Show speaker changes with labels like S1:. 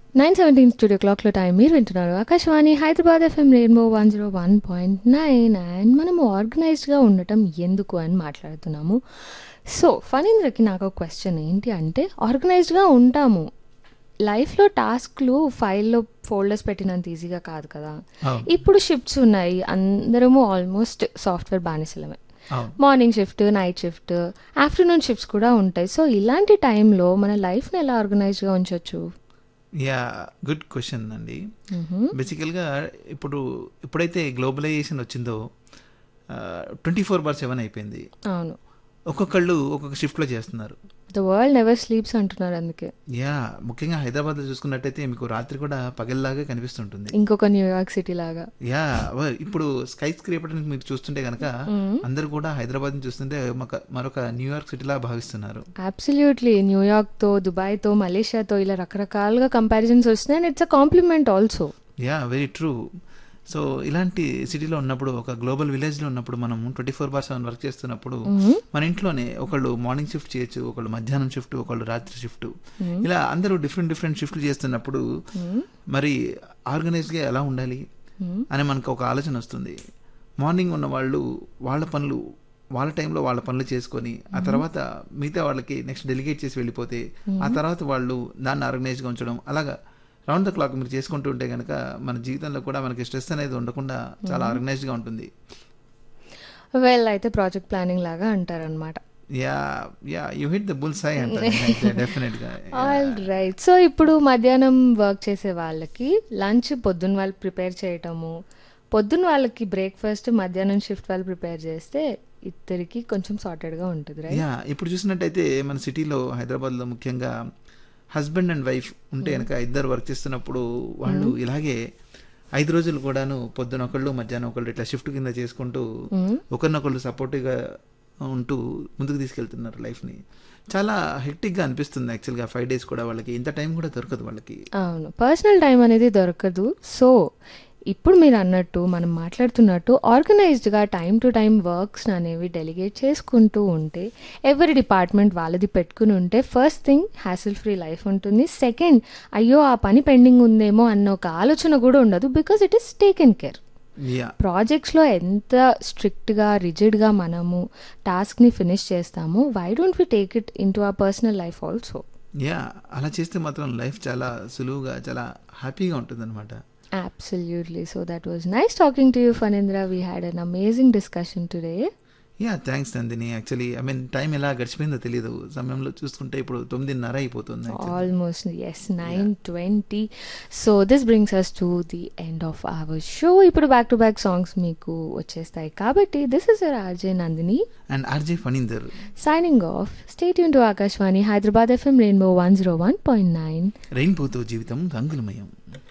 S1: Nine seventeen studio క్లాక్లో time మీరు వింటున్నారు Akashvani Hyderabad FM rainbow one zero one point nine and మనము ఆర్గనైజ్డ్గా ఉండటం ఎందుకు అని మాట్లాడుతున్నాము సో ఫణీంద్రకి నాకు ఒక క్వశ్చన్ ఏంటి అంటే ఆర్గనైజ్డ్గా ఉంటాము లైఫ్లో టాస్క్లు ఫైల్లో ఫోల్డర్స్ పెట్టినంత ఈజీగా కాదు కదా
S2: అవును
S1: ఇప్పుడు షిఫ్ట్స్ ఉన్నాయి అందరము ఆల్మోస్ట్ సాఫ్ట్వేర్ బానిసలమే
S2: అవును
S1: morning shift night shift afternoon shifts కూడా ఉంటాయి సో ఇలాంటి టైంలో మన లైఫ్ని ఎలా ఆర్గనైజ్గా ఉంచవచ్చు
S2: యా గుడ్ క్వశ్చన్ అండి బేసికల్గా ఇప్పుడు ఎప్పుడైతే గ్లోబలైజేషన్ వచ్చిందో ట్వంటీ ఫోర్ బార్ సెవెన్ అయిపోయింది
S1: అవును
S2: ఒక్కొక్కళ్ళు ఒక్కొక్క షిఫ్ట్లో చేస్తున్నారు
S1: ద వరల్డ్ నెవర్ స్లీప్స్ అంటున్నారు అందుకే
S2: యా ముఖ్యంగా హైదరాబాద్లో చూసుకున్నట్టయితే మీకు రాత్రి కూడా పగల్లాగా కనిపిస్తుంటుంది
S1: ఇంకొక న్యూయార్క్ సిటీ లాగా
S2: యా వ- ఇప్పుడు స్కై స్క్రేపర్ మీరు చూస్తుంటే కనుక అందరూ కూడా హైదరాబాద్ చూస్తుంటే ఒక- మరొక న్యూయార్క్ సిటీలా భావిస్తున్నారు
S1: అబ్సల్యూట్లీ న్యూయార్క్తో దుబాయ్తో మలేషియాతో ఇలా రకరకాలుగా కంపారిజన్స్ వస్తున్నాయి and it's a compliment also
S2: yeah very true so ఇలాంటి సిటీలో ఉన్నప్పుడు ఒక గ్లోబల్ విలేజ్లో ఉన్నప్పుడు మనం twenty four bar seven work చేస్తున్నప్పుడు మన ఇంట్లోనే ఒకళ్ళు మార్నింగ్ షిఫ్ట్ చేయొచ్చు ఒకళ్ళు మధ్యాహ్నం షిఫ్ట్ ఒకళ్ళు రాత్రి షిఫ్ట్ ఇలా అందరూ డిఫరెంట్ డిఫరెంట్ షిఫ్ట్లు చేస్తున్నప్పుడు మరి ఆర్గనైజ్గా ఎలా ఉండాలి అని మనకు ఒక ఆలోచన వస్తుంది మార్నింగ్ ఉన్న వాళ్ళు వాళ్ళ పనులు వాళ్ళ టైంలో వాళ్ళ పనులు చేసుకొని ఆ తర్వాత మిగతా వాళ్ళకి నెక్స్ట్ డెలిగేట్ చేసి వెళ్ళిపోతే ఆ తర్వాత వాళ్ళు దాన్ని ఆర్గనైజ్గా ఉంచడం అలాగా రౌండ్ ద క్లాక్ మీరు చేసుకుంటూ ఉంటే కనుక మన జీవితంలో కూడా మనకి స్ట్రెస్ అనేది ఉండకుండా చాలా ఆర్గనైజ్గా ఉంటుంది
S1: వెల్ అయితే ప్రాజెక్ట్ ప్లానింగ్ లాగా అంటారనమాట
S2: yeah yeah you hit the bull's eye అంటారు డెఫినెట్గా
S1: ఆల్ రైట్ సో ఇప్పుడు మధ్యాహ్నం వర్క్ చేసే వాళ్ళకి లంచ్ పొద్దున్న వాళ్ళు ప్రిపేర్ చేయటము పొద్దున్న వాళ్ళకి బ్రేక్ఫాస్ట్ మధ్యాహ్నం షిఫ్ట్ వాళ్ళు ప్రిపేర్ చేస్తే ఇద్దరికి కొంచెం సార్టెడ్గా ఉంటుంది రైట్
S2: యా ఇప్పుడు చూసినట్టయితే మన సిటీలో హైదరాబాద్లో ముఖ్యంగా హస్బెండ్ అండ్ వైఫ్ ఉంటే కనుక ఇద్దరు వర్క్ చేస్తున్నప్పుడు వాళ్ళు ఇలాగే ఐదు రోజులు కూడాను పొద్దున ఒకళ్ళు మధ్యాహ్నం ఒకళ్ళు ఇట్లా షిఫ్ట్ కింద చేసుకుంటూ ఒకరినొకళ్ళు సపోర్టివ్గా ఉంటూ ముందుకు తీసుకెళ్తున్నారు లైఫ్ని చాలా హెక్టిక్గా అనిపిస్తుంది యాక్చువల్గా ఫైవ్ డేస్ కూడా వాళ్ళకి ఇంత టైం కూడా దొరకదు వాళ్ళకి
S1: అవును పర్సనల్ టైం అనేది దొరకదు సో ఇప్పుడు మీరు అన్నట్టు మనం మాట్లాడుతున్నట్టు ఆర్గనైజ్డ్గా టైం టు టైం వర్క్స్ అనేవి డెలిగేట్ చేసుకుంటూ ఉంటే ఎవరి డిపార్ట్మెంట్ వాళ్ళది పెట్టుకుని ఉంటే first thing hassle free life ఉంటుంది సెకండ్ అయ్యో ఆ పని పెండింగ్ ఉందేమో అన్న ఒక ఆలోచన కూడా ఉండదు because it is taken care
S2: yeah
S1: ప్రాజెక్ట్స్లో ఎంత స్ట్రిక్ట్గా రిజిడ్గా మనము టాస్క్ని ఫినిష్ చేస్తామో why don't we take it into our personal life also
S2: yeah అలా చేస్తే మాత్రం లైఫ్ చాలా సులువుగా చాలా హ్యాపీగా ఉంటుందన్నమాట
S1: Absolutely. So that was nice talking to you, Fanindra. We had an amazing discussion today.
S2: Yeah thanks Nandini actually I mean time ఎలా గడిచిపోయిందో తెలియదు సమయంలో చూసుకుంటే ఇప్పుడు తొమ్మిదిన్నర అయిపోతుంది actually.
S1: Almost, yes, 9.20. So this brings us to the end of our show. ఇప్పుడు back to back songs మీకు వచ్చేస్తాయి కాబట్టి this is your R J Nandini
S2: and R J Phanindar
S1: signing off stay యూన్ to Akashvani Hyderabad FM rainbow one zero one point nine
S2: రెయిన్బోతో జీవితం రంగులమయం